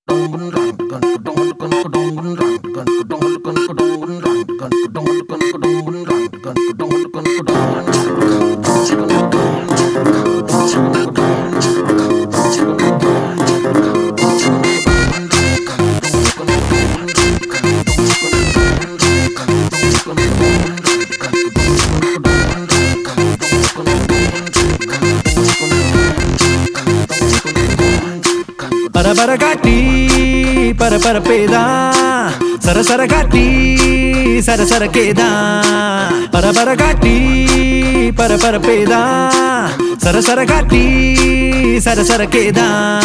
பரபர காட்டி பரபரப்பேதா சரசர காட்டி சரசர கேதா பரபர காட்டி பரபரப்பேதா சரசர காட்டி சரசர கேதா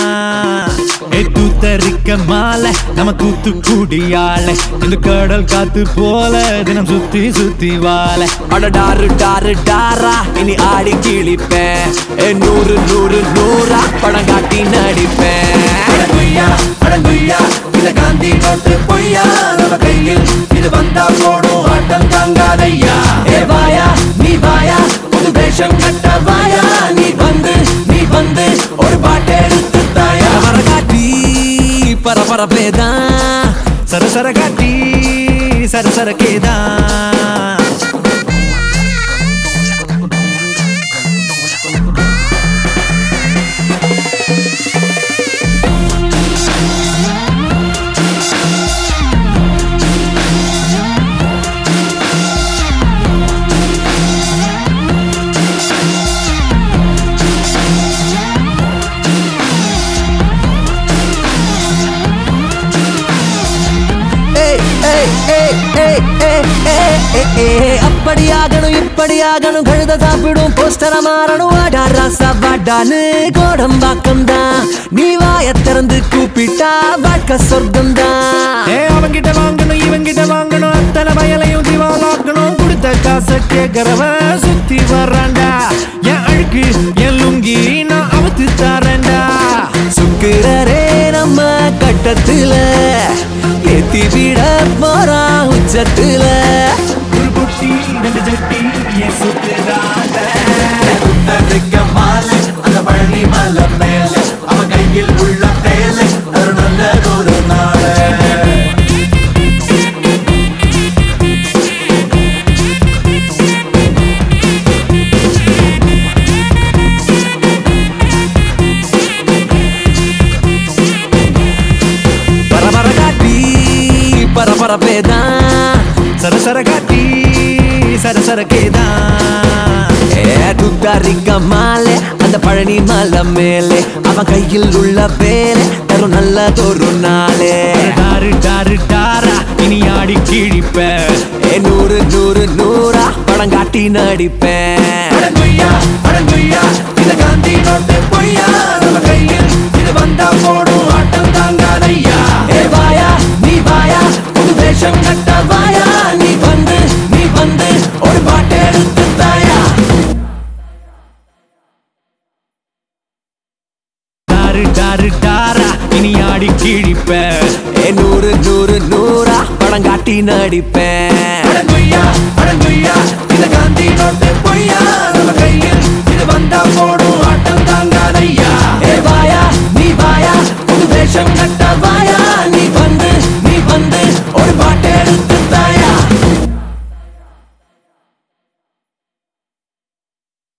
தூத்தரிக்க மாலை நம்ம தூத்து கூடியாள இந்த கடல் காத்து போல தினம் சுத்தி சுத்தி வாழ அட டாரு டாரு டாரா இனி ஆடி கிழிப்பேன் ஏ, நூறு நூறு நூறா படம் காட்டி நடிப்பேன் அடங்குய்யா அடங்குய்யா இத காந்தி நோட்டு பொய்யா நம்ம கையில் இது வந்தா போடும் ஆட்டம் தாங்காதையா ஏ வாயா நீ வாயா புது வேஷம் கட்ட வாயா நீ வந்து நீ வந்து ஒரு பாட்டெடுத்து தாயா பரபர காட்டி பரபரப்பேதா சரசர காட்டி சரசர கேதா ஏய், ஏய், ஏய், ஏய், ஏய், ஏய், ஏய், ஏய், அப்படியாகணும் இப்படியாகணும் கழுத சாப்பிடும் போஸ்டர மாறணும் வாடா ராசா வாடான்னு கோடம்பாக்கம் தான் நீ வாய திறந்து கூப்பிட்டா வாழ்க்கை சொர்க்கம் தான் ஏ அவங்கிட்ட வாங்கணும் இவங்கிட்ட வாங்கணும் அத்தனை வயலையும் திவாலாக்கணும் கொடுத்த காசை கேட்கறவன் சுத்தி வர்றான்டா என் அழுக்கு என் லுங்கி நான் அவுத்து தரேன்டா சுக்கிரரே நம்ம கட்டத்துல ஏத்தி விட போறான் உச்சத்துல ஒரு குட்டி ரெண்டு ஜட்டி என் சுத்துறாங்க புத்தரிக்க மாலை அந்த பழனி மலை மேலே அவன் கையில் உள்ள தேலை ஒரு நல்ல ஒரு நாளே பரபர காட்டி பரபரப்பேதா சரசர காட்டி சரசர கேதா துத்தாரிக்க மாலை அந்த பழனி மலை மேலே அவன் கையில் உள்ள வேலை தரும் நல்லதொரு நாளே டாரு டாரு டாரா இனி ஆடி கிழிப்ப ஏ நூறு நூறு நூறா படம் காட்டி நடிப்பேன் அடங்குய்யா அடங்குய்யா இத காந்தி நோட்டு பொய்யா நம்ம கையில் இது வந்தா போடும் ஆட்டம் தாங்காதையா ஏ வாயா நீ வாயா புது வேஷம் கட்ட வாயா நீ வந்து நீ வந்து ஒரு பாட்டெடுத்து தாயா டாரு டாரு டாரா இனி ஆடி கிழிப்ப ஏ நூறு நூறு நூறா படம் காட்டி நடிப்பேன் அடங்குய்யா அடங்குய்யா இத காந்தி நோட்டு பொய்யா நம்ம கையில் இது வந்தா போடும்